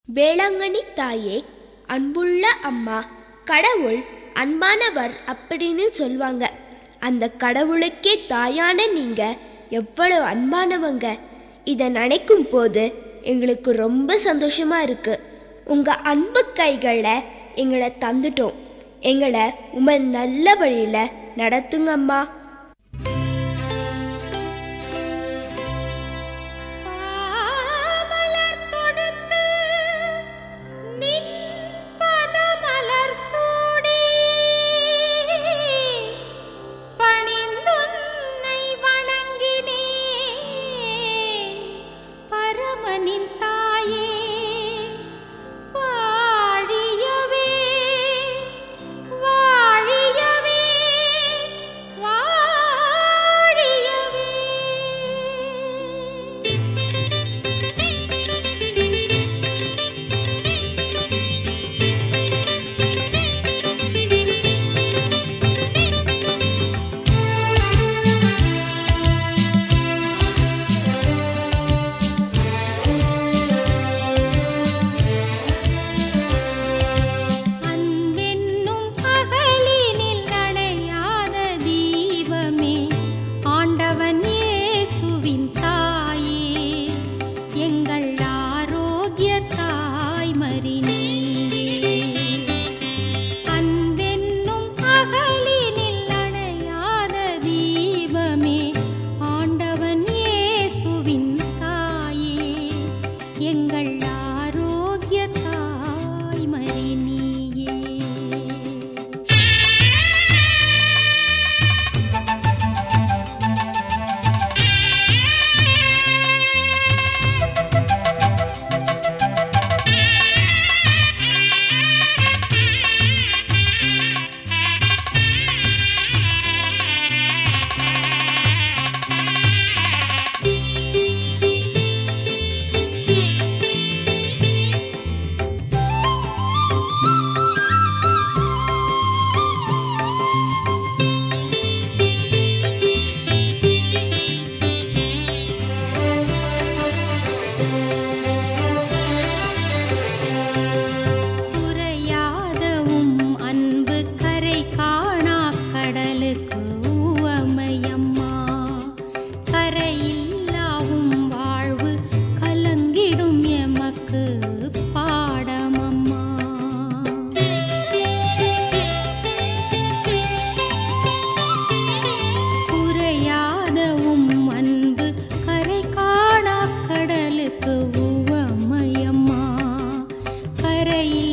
வேளாங்கண்ணி தாயே அன்புள்ள அம்மா கடவுள் அன்பானவர் அப்படின்னு சொல்லுவாங்க அந்த கடவுளுக்கே தாயான நீங்க எவ்வளவு அன்பானவங்க இதை நினைக்கும் போது எங்களுக்கு ரொம்ப சந்தோஷமா இருக்கு உங்க அன்பு கைகளை எங்களை தந்துட்டோம் எங்களை உம நல்ல வழியில நடத்துங்க அம்மா பாமலர் தொடுத்து நின் பதமலர் சூடி பணிந்துன்னை வணங்கினேன் பரமனின் தாயே வாழியவே வாழியவே வாழியவே அன்பென்னும் அகலினில் அணையாத தீபமே ஆண்டவன் இயேசுவின் தாயே எங்கள் ஆரோக்கிய தாய்மறி நீயே அன்பென்னும் அகலினில் அணையாத தீபமே ஆண்டவன் இயேசுவின் தாயே எங்கள் ஆரோக்கிய தாய்மறி நீயே குறையாதவும் அன்பு கரை காணா கடலுக்கு உவமையம்மா கரையில்லாவும் வாழ்வு கலங்கிடும் எமக்கு பாடமம்மா குறையாதவும் அன்பு கரை காணா கடலுக்கு உவமையம்மா கரையில்